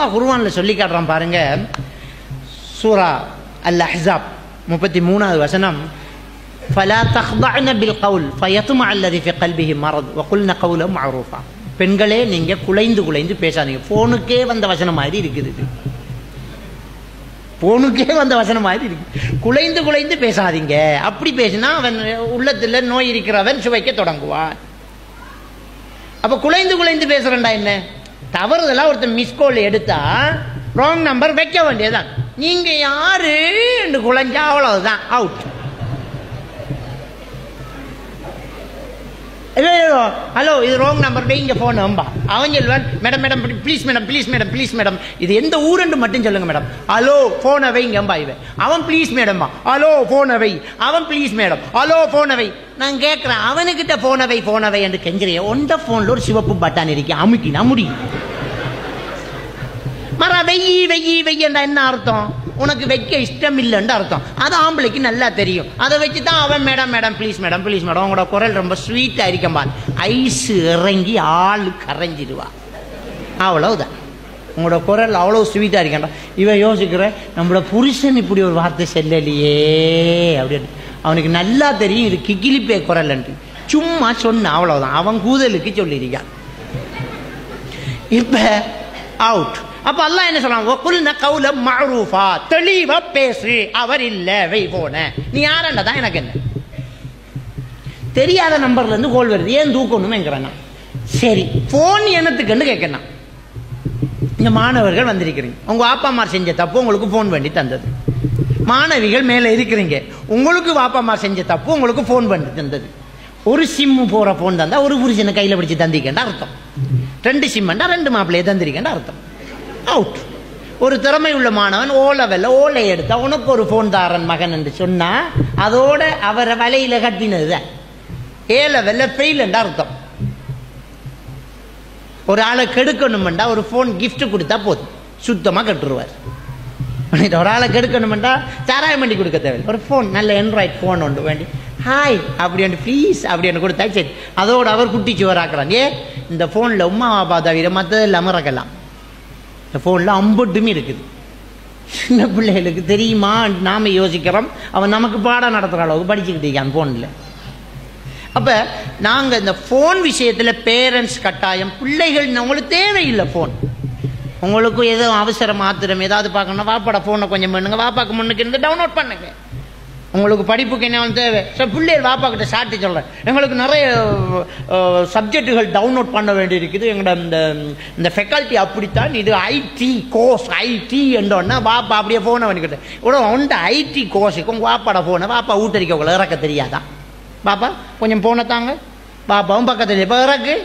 அல்லாஹ் குர்ஆன்ல சொல்லி காட்டுறான் பாருங்க சூரா அல் அஹ்ஸாப் முப்பத்தி மூணாவது வசனம் فلا تخضعن بالقول فيطمع الذي في قلبه مرض وقلن قولا معروفا பெண்களே நீங்க குலைந்து குலைந்து பேசாதீங்க போனுக்கே வந்த வசனம் மாதிரி இருக்குது இது போனுக்கே வந்த வசனம் மாதிரி இருக்கு குலைந்து குலைந்து பேசாதீங்க அப்படி பேசினா அவன் உள்ளத்துல நோய் இருக்கிறவன் சுவைக்க தொடங்குவான் அப்ப குலைந்து குலைந்து பேசுறேன்டா என்ன தவறுதலா ஒருத்தன் மிஸ் கால் எடுத்தா ராங் நம்பர் வைக்க வேண்டியதுதான் நீங்க யாரு என்று குலைஞ்சா அவ்வளவுதான் அவுட் ஹலோ இது ராங் நம்பர் வைங்க ஃபோன் அம்பா அவன் சொல்லுவான் madam madam please madam please madam please madam இது எந்த ஊருன்னு மட்டும் சொல்லுங்க மேடம் ஹலோ ஃபோனை வைங்க அம்பா இவன் அவன் ப்ளீஸ் மேடம்பா ஹலோ ஃபோனை வை அவன் ப்ளீஸ் மேடம் ஹலோ ஃபோனை வை நான் கேட்குறேன் அவனுக்கிட்ட ஃபோனை வை ஃபோனை வை என்று கெஞ்சுறேன் ஒன்ற ஃபோனில் ஒரு சிவப்பு பட்டான் இருக்கு அமுக்கினா முடியும் மர வெய்யி வெய்யி வெய்யண்டா என்ன அர்த்தம் உனக்கு வைக்க இஷ்டம் இல்லைன்னு அர்த்தம் அது ஆம்பளைக்கு நல்லா தெரியும் அதை வச்சு தான் அவன் madam madam please madam please madam உங்களோட குரல் ரொம்ப ஸ்வீட்டாக இருக்கம்பான் ஐஸ் இறங்கி ஆள் கரைஞ்சிடுவா அவ்வளவுதான் உங்களோட குரல் அவ்வளோ ஸ்வீட்டாக இருக்கேன்டா இவன் யோசிக்கிற நம்மளோட புருஷன் இப்படி ஒரு வார்த்தை செல்லலையே அப்படின்னு அவனுக்கு நல்லா தெரியும் இது கிகிலிப்பே குரல்ன்ட்டு சும்மா சொன்ன அவ்வளவுதான் அவன் கூதலுக்கு சொல்லியிருக்கான் இப்ப அவுட் அப்ப அல்லாஹ் என்ன சொல்றான் வகுல்ன கௌல மஅரூஃபா தெளிவா பேசு அவர் இல்ல வை போன நீ யாரண்டா தான் எனக்கு என்ன தெரியாத நம்பர்ல இருந்து கோல் வருது ஏன் தூக்கணுமேங்கிறான் சரி போன் என்னத்துக்குன்னு கேட்கணும் இங்க மாணவர்கள் வந்திருக்கிறீங்க உங்க அப்பா அம்மா செஞ்ச தப்பு உங்களுக்கு போன் பண்ணி தந்தது மாணவிகள் மேல இருக்கிறீங்க உங்களுக்கு வாப்பா அம்மா செஞ்ச தப்பு உங்களுக்கு போன் பண்ணி தந்தது ஒரு சிம்மு போற போன் தந்தா ஒரு புருஷனை கையில பிடிச்சு தந்திக்கேண்டா அர்த்தம் ரெண்டு சிம்மண்டா ரெண்டு மாப்பிள்ளையை தந்திருக்கேண்டா அர்த்தம் அவுட் ஒரு திறமை உள்ள மாணவன் ஓ லெவல்ல ஓலை எடுத்தா உனக்கு ஒரு போன் தாரன் மகன் என்று சொன்னா அதோட அவரை வலையில கட்டினது ஏ லெவல்ல ஃபெயில்ண்டா அர்த்தம் ஒரு ஆளை கெடுக்கணுமெண்டா ஒரு ஃபோன் gift கொடுத்தா போதும் சுத்தமாக கட்டுருவார் பண்ணிட்டு ஒரு ஆளை கெடுக்கணுமெண்டா சாராயம் பண்ணி கொடுக்க தேவையில்லை ஒரு ஃபோன் நல்ல ஆண்ட்ராய்ட் ஃபோன் ஒன்று வேண்டி ஹாய் அப்படி ப்ளீஸ் அப்படின்னு கொடுத்தா சரி அதோட அவர் குட்டி சுவராக்குறான் ஏ இந்த ஃபோனில் உமா பாப்பா தவிர மற்றது இல்லாமல் இறக்கலாம் இந்த ஃபோனில் அம்புட்டுமே இருக்குது சின்ன பிள்ளைகளுக்கு தெரியுமா நாம யோசிக்கிறோம் அவன் நமக்கு பாடம் நடத்துகிற அளவுக்கு படிச்சுக்கிட்டு இருக்கான் ஃபோனில் அப்போ நாங்கள் இந்த ஃபோன் விஷயத்தில் பேரண்ட்ஸ் கட்டாயம் பிள்ளைகள் உங்களுக்கு தேவையில்லை ஃபோன் உங்களுக்கு ஏதோ அவசரம் ஆத்திரம் ஏதாவது பார்க்கணும் வாப்பாட ஃபோனை கொஞ்சம் பண்ணுங்க வாப்பாக்கு முன்னுக்கு இருந்து டவுன்லோட் பண்ணுங்க உங்களுக்கு படிப்புக்கு என்ன தேவை ஸோ பிள்ளைகள் வாப்பா கிட்ட சாட்டி சொல்கிறேன் எங்களுக்கு நிறைய சப்ஜெக்டுகள் டவுன்லோட் பண்ண வேண்டியிருக்குது எங்களோட இந்த இந்த ஃபெக்கல்ட்டி அப்படித்தான் இது ஐடி கோர்ஸ் ஐடி என்றோன்னா வாப்பா அப்படியே ஃபோனை பண்ணிக்கிட்டு இவ்வளோ உண்ட ஐடி கோர்ஸுக்கு உங்கள் வாப்பாட ஃபோனை வாப்பா ஊட்டரிக்கக்குள்ள இறக்க தெரியாதா பாப்பா கொஞ்சம் போன தாங்க பாப்பாவும் பக்கத்தில் இப்போ இறக்கு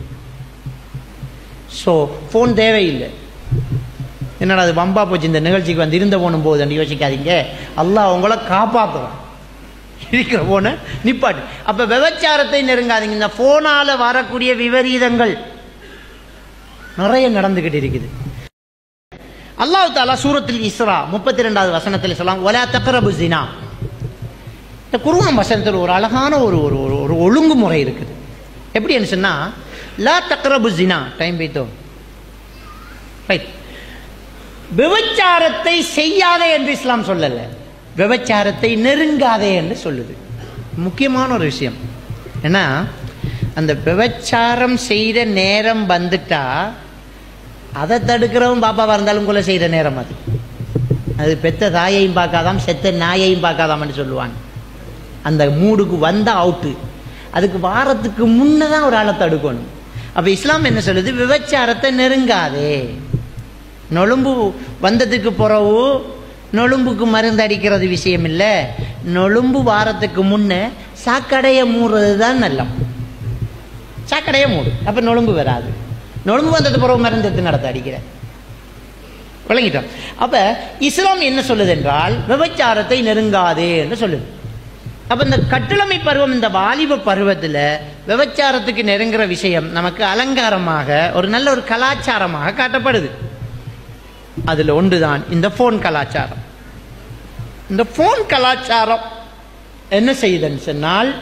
ஸோ ஃபோன் தேவையில்லை என்னடா அது வம்பா போச்சு இந்த நிகழ்ச்சிக்கு வந்து இருந்த போனும் போகுதுன்னு யோசிக்காதீங்க அல்லாஹ் உங்களை காப்பாற்றுவான் இருக்கிற போன நிப்பாட்டு அப்போ விபச்சாரத்தை நெருங்காதீங்க இந்த ஃபோனால் வரக்கூடிய விபரீதங்கள் நிறைய நடந்துக்கிட்டு இருக்குது அல்லாஹ் தாலா சூரத்தில் இஸ்ரா முப்பத்தி ரெண்டாவது வசனத்தில் சொல்லலாம் ஒலா தக்கரபு ஜினா இந்த குருவான் வசனத்தில் ஒரு அழகான ஒரு ஒரு ஒரு ஒரு ஒழுங்குமுறை இருக்குது எப்படின்னு சொன்னா லா தக்ரபு ஜினா டைம் வைத்தோ ரைட் விபச்சாரத்தை செய்யாதே என்று இஸ்லாம் சொல்லல விபச்சாரத்தை நெருங்காதே என்று சொல்லுது முக்கியமான ஒரு விஷயம் ஏன்னா அந்த விபச்சாரம் செய்த நேரம் வந்துட்டா அதை தடுக்கிறவன் பாப்பாவா இருந்தாலும் கொலை செய்கிற நேரம் அது அது பெத்த தாயையும் பார்க்காதாம் செத்த நாயையும் பார்க்காதாம்னு சொல்லுவாங்க அந்த மூடுக்கு வந்த அவுட்டு அதுக்கு வாரத்துக்கு முன்னே தான் ஒரு ஆளை தடுக்கணும் அப்போ இஸ்லாம் என்ன சொல்லுது விபச்சாரத்தை நெருங்காதே நொழும்பு வந்ததுக்கு பிறகு நொழும்புக்கு மருந்து அடிக்கிறது விஷயம் இல்லை நொழும்பு வாரத்துக்கு முன்னே சாக்கடையை மூடுறது தான் நல்லம் சாக்கடையை மூடு அப்போ நொழும்பு வராது நொழும்பு வந்தது பிறகு மருந்து எடுத்து நடத்த அடிக்கிற விளங்கிட்டோம் அப்போ இஸ்லாம் என்ன சொல்லுது என்றால் விபச்சாரத்தை நெருங்காதே என்று சொல்லுது அப்போ இந்த கட்டிளமை பருவம் இந்த வாலிப பருவத்தில் விபச்சாரத்துக்கு நெருங்குற விஷயம் நமக்கு அலங்காரமாக ஒரு நல்ல ஒரு கலாச்சாரமாக காட்டப்படுது அதில் ஒன்றுதான் இந்த ஃபோன் கலாச்சாரம் இந்த ஃபோன் கலாச்சாரம் என்ன செய்யுதுன்னு சொன்னால்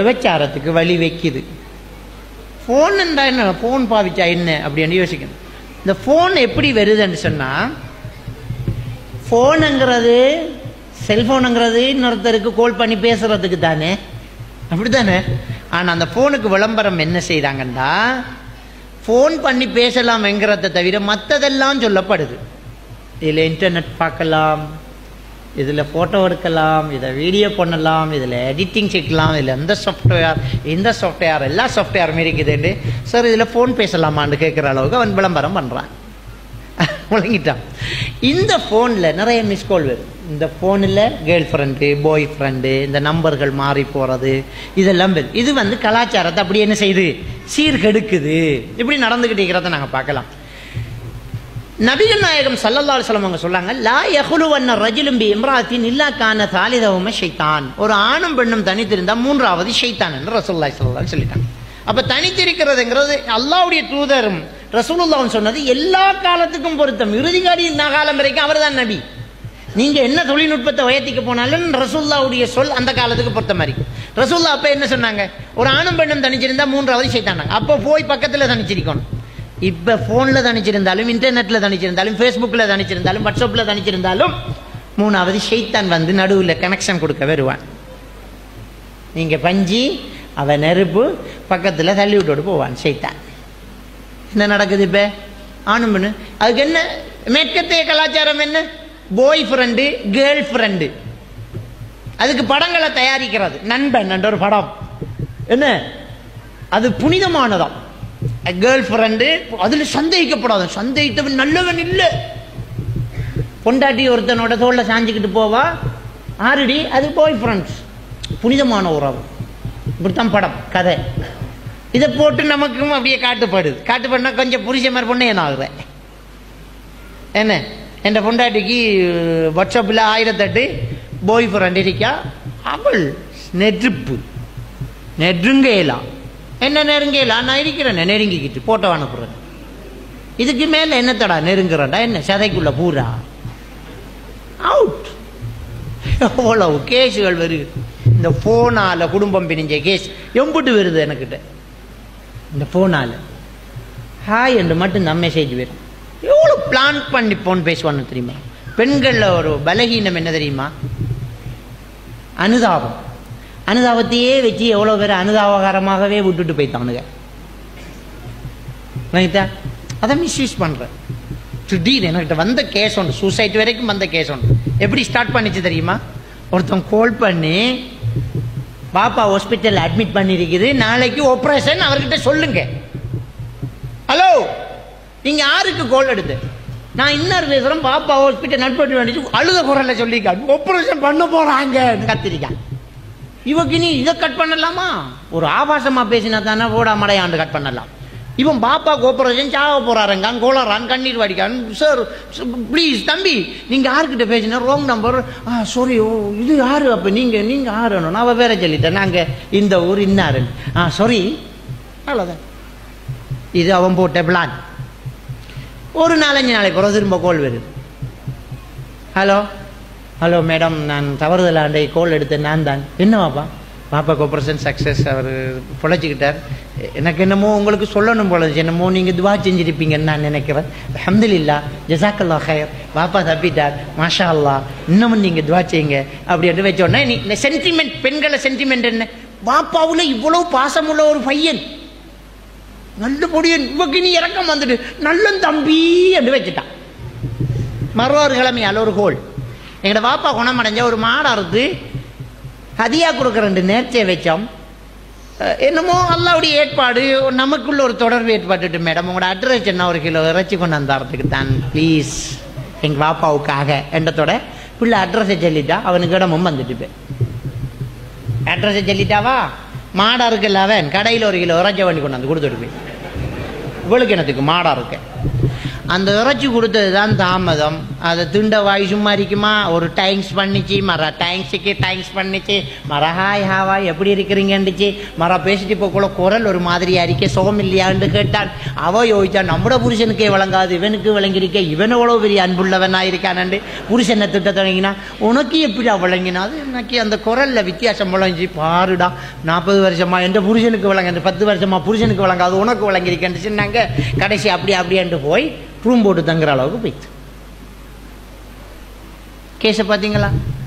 விபச்சாரத்துக்கு வழி வைக்குது ஃபோன் என்றா என்ன ஃபோன் பாவிச்சா என்ன அப்படின்னு யோசிக்கணும் இந்த ஃபோன் எப்படி வருதுன்னு சொன்னா ஃபோனுங்கிறது செல்ஃபோனுங்கிறது இன்னொருத்தருக்கு கால் பண்ணி பேசுறதுக்கு தானே அப்படித்தானே ஆனால் அந்த ஃபோனுக்கு விளம்பரம் என்ன செய்கிறாங்கன்னா ஃபோன் பண்ணி பேசலாம்ங்கிறத தவிர மற்றதெல்லாம் சொல்லப்படுது இதில் இன்டர்நெட் பார்க்கலாம் இதில் ஃபோட்டோ எடுக்கலாம் இதை வீடியோ பண்ணலாம் இதில் எடிட்டிங் செய்யலாம் இதில் எந்த சாஃப்ட்வேர் இந்த சாஃப்ட்வேர் எல்லா சாஃப்ட்வேரும் இருக்குதுன்னு சார் இதில் ஃபோன் பேசலாமான்னு கேட்குற அளவுக்கு அவன் விளம்பரம் பண்ணுறான் முழங்கிட்டான் இந்த ஃபோனில் நிறைய மிஸ்கால் வருது இந்த ஃபோனில் கேர்ள் ஃப்ரெண்டு பாய் ஃப்ரெண்டு இந்த நம்பர்கள் மாறி போகிறது இதெல்லாம் வருது இது வந்து கலாச்சாரத்தை அப்படி என்ன செய்யுது சீர்கெடுக்குது இப்படி நடந்துக்கிட்டு இருக்கிறத நாங்கள் பார்க்கலாம் நபிகள் நாயகம் சல்லல்லா அலுவலம் அவங்க சொல்லாங்க லா யகுலுவன்ன ரஜுலும் பி இம்ராத்தின் இல்லா கான தாலிதவுமே ஷைத்தான் ஒரு ஆணும் பெண்ணும் தனித்திருந்தா மூன்றாவது ஷைத்தான் என்று ரசூல்லாய் சல்லா சொல்லிட்டாங்க அப்ப தனித்திருக்கிறதுங்கிறது அல்லாவுடைய தூதரும் ரசூலுல்லாவும் சொன்னது எல்லா காலத்துக்கும் பொருத்தம் இறுதி காடி காலம் வரைக்கும் அவர்தான் நபி நீங்க என்ன தொழில்நுட்பத்தை உயர்த்திக்க போனாலும் ரசூல்லாவுடைய சொல் அந்த காலத்துக்கு பொறுத்த மாதிரி ரசூல்லா அப்ப என்ன சொன்னாங்க ஒரு ஆணும் பெண்ணும் தனிச்சிருந்தா மூன்றாவது ஷைத்தானாங்க அப்போ போய் பக்கத்துல தனிச்சிருக்கணும் இப்போ ஃபோனில் தனிச்சிருந்தாலும் இன்டர்நெட்டில் தனிச்சிருந்தாலும் ஃபேஸ்புக்கில் தனிச்சிருந்தாலும் வாட்ஸ்அப்பில் தனிச்சிருந்தாலும் மூணாவது ஷெய்தான் வந்து நடுவில் கனெக்ஷன் கொடுக்க வருவான் நீங்கள் பஞ்சி அவன் நெருப்பு பக்கத்தில் தள்ளி விட்டுட்டு போவான் ஷெய்தான் என்ன நடக்குது இப்போ ஆணும் பெண்ணு அதுக்கு என்ன மேற்கத்தைய கலாச்சாரம் என்ன பாய் ஃப்ரெண்டு கேர்ள் ஃப்ரெண்டு அதுக்கு படங்களை தயாரிக்கிறது நண்பன் என்ற ஒரு படம் என்ன அது புனிதமானதாம் கேர்ள் ஃப்ரெண்டு அதில் சந்தேகிக்கப்படாது சந்தேகித்தவன் நல்லவன் இல்லை பொண்டாட்டி ஒருத்தனோட தோல்ல சாஞ்சிக்கிட்டு போவா ஆறுடி அது பாய் ஃப்ரெண்ட்ஸ் புனிதமான உறவு இப்படித்தான் படம் கதை இதை போட்டு நமக்கும் அப்படியே காட்டுப்படுது காட்டுப்படுனா கொஞ்சம் புரிச்ச மாதிரி பொண்ணு என்ன ஆகுறேன் என்ன என் பொண்டாட்டிக்கு வாட்ஸ்அப்பில் ஆயிரத்தெட்டு பாய் ஃப்ரெண்ட் இருக்கா அவள் நெருப்பு நெருங்கேலாம் என்ன நெருங்கலாம் நான் இருக்கிறேன் நெருங்கிக்கிட்டு போட்டோ அனுப்புறேன் இதுக்கு மேல என்னத்தடா நெருங்குறடா என்ன சதைக்குள்ள பூரா அவுட் எவ்வளவு கேஸுகள் வருது இந்த போனால குடும்பம் பிரிஞ்ச கேஸ் எம்புட்டு வருது எனக்கிட்ட இந்த போனால ஹாய் என்று மட்டும் நம்ம மெசேஜ் வரும் எவ்வளோ பிளான் பண்ணி போன் பேசுவான்னு தெரியுமா பெண்களில் ஒரு பலகீனம் என்ன தெரியுமா அனுதாபம் அனுதாபத்தையே வச்சு எவ்வளோ பேர் அனுதாபகரமாகவே விட்டுட்டு போய்த்தானுங்க ரைட்டா அதை மிஸ்யூஸ் பண்ணுறேன் திடீர்னு என்கிட்ட வந்த கேஸ் ஒன்று சூசைட் வரைக்கும் வந்த கேஸ் ஒன்று எப்படி ஸ்டார்ட் பண்ணிச்சு தெரியுமா ஒருத்தன் கால் பண்ணி பாப்பா ஹாஸ்பிட்டல் அட்மிட் பண்ணியிருக்குது நாளைக்கு ஆப்ரேஷன் அவர்கிட்ட சொல்லுங்க ஹலோ நீங்க யாருக்கு கால் எடுத்து நான் இன்னொரு பேசுறேன் பாப்பா ஹாஸ்பிட்டல் நட்பட்டு வேண்டிச்சு அழுத குரல்ல சொல்லிக்கான் ஆப்ரேஷன் பண்ண போறாங்க கத்திரிக்கான் இவக்கு நீ இதை கட் பண்ணலாமா ஒரு ஆபாசமா பேசினா தானே ஓடா மடையாண்டு கட் பண்ணலாம் இவன் பாப்பா கோபரேஷன் சாவ போறாருங்க கோளறான் கண்ணீர் வடிக்கான் சார் ப்ளீஸ் தம்பி நீங்க யாருக்கிட்ட பேசினா ரோங் நம்பர் ஆ சாரி ஓ இது யாரு அப்ப நீங்க நீங்க யாருன்னு நான் அவ வேற சொல்லிட்டேன் நாங்க இந்த ஊர் இன்னாரு ஆ சாரி அவ்வளோதான் இது அவன் போட்ட பிளான் ஒரு நாலஞ்சு நாளைக்கு பிறகு திரும்ப கோல் வருது ஹலோ ஹலோ மேடம் நான் தவறுதலாண்டை கோல் எடுத்தேன் நான் தான் என்னவாப்பா பாப்பா கோபரேஷன் சக்ஸஸ் அவர் பொழைச்சிக்கிட்டார் எனக்கு என்னமோ உங்களுக்கு சொல்லணும் போல இருந்துச்சு. என்னமோ நீங்கள் துவா செஞ்சிருப்பீங்கன்னு நான் நினைக்கிறேன் அஹமதுல்லா ஜசாக்கல்லா ஹயர் பாப்பா தப்பிட்டார் மாஷா அல்லா இன்னமும் நீங்கள் துவா செய்யுங்க அப்படின்னு வச்ச உடனே நீ இந்த சென்டிமெண்ட் பெண்களை சென்டிமெண்ட் என்ன பாப்பாவுல இவ்வளவு பாசமுள்ள ஒரு பையன் நல்ல பொடியன் இவக்கு நீ இறக்கம் வந்துட்டு நல்ல தம்பி என்று வச்சுட்டான் மறுவாறு கிழமையால் ஒரு ஹோல் எங்களோட பாப்பா குணமடைஞ்ச ஒரு மாடை அறுத்து ஹதியா கொடுக்க ரெண்டு நேர்ச்சியை வச்சோம் அஹ் என்னமோ அல்லாவுடைய ஏற்பாடு நமக்குள்ள ஒரு தொடர்பு ஏற்பட்டுட்டு மேடம் உங்களோட அட்ரஸ் என்ன ஒரு கிலோ இறைச்சி கொண்டு வந்தாரத்துக்கு தான் ப்ளீஸ் எங்கள் பாப்பாவுக்காக என்றத்தோட பிள்ளை அட்ரஸை சொல்லிட்டா அவனுக்கு இடமும் வந்துட்டு போய் அட்ரஸை சொல்லிட்டாவா மாடா இருக்குல்ல அவன் கடையில் ஒரு கிலோ இறைச்சி வண்டி கொண்டு வந்து கொடுத்துட்டு போய் இவளுக்கு எனத்துக்கு மாடா இருக்கு அந்த இறைச்சி கொடுத்தது தான் தாமதம் அதை திண்ட வாய் சும்மா இருக்குமா ஒரு டைங்ஸ் பண்ணிச்சு மர டைங்ஸுக்கு டைங்ஸ் பண்ணிச்சு மர ஹாய் ஹாவாய் எப்படி இருக்கிறீங்கன்னுச்சு மர பேசிட்டு இப்போ கூட குரல் ஒரு மாதிரியா இருக்கே சுகம் இல்லையான்னு கேட்டான் அவ யோசிச்சான் நம்மட புருஷனுக்கே விளங்காது இவனுக்கு விளங்கியிருக்க இவன் எவ்வளோ பெரிய அன்புள்ளவனா இருக்கானண்டு புருஷனை திட்ட தொடங்கினா உனக்கு எப்படி விளங்கினா அது எனக்கு அந்த குரல்ல வித்தியாசம் விளங்கி பாருடா நாற்பது வருஷமா எந்த புருஷனுக்கு விளங்க பத்து வருஷமா புருஷனுக்கு விளங்காது உனக்கு விளங்கியிருக்கேன்னு சொன்னாங்க கடைசி அப்படி அப்படின்ட்டு போய் ரூம் போட்டு தங்குற அளவுக்கு போயிடுச்சு கேஸை பார்த்தீங்களா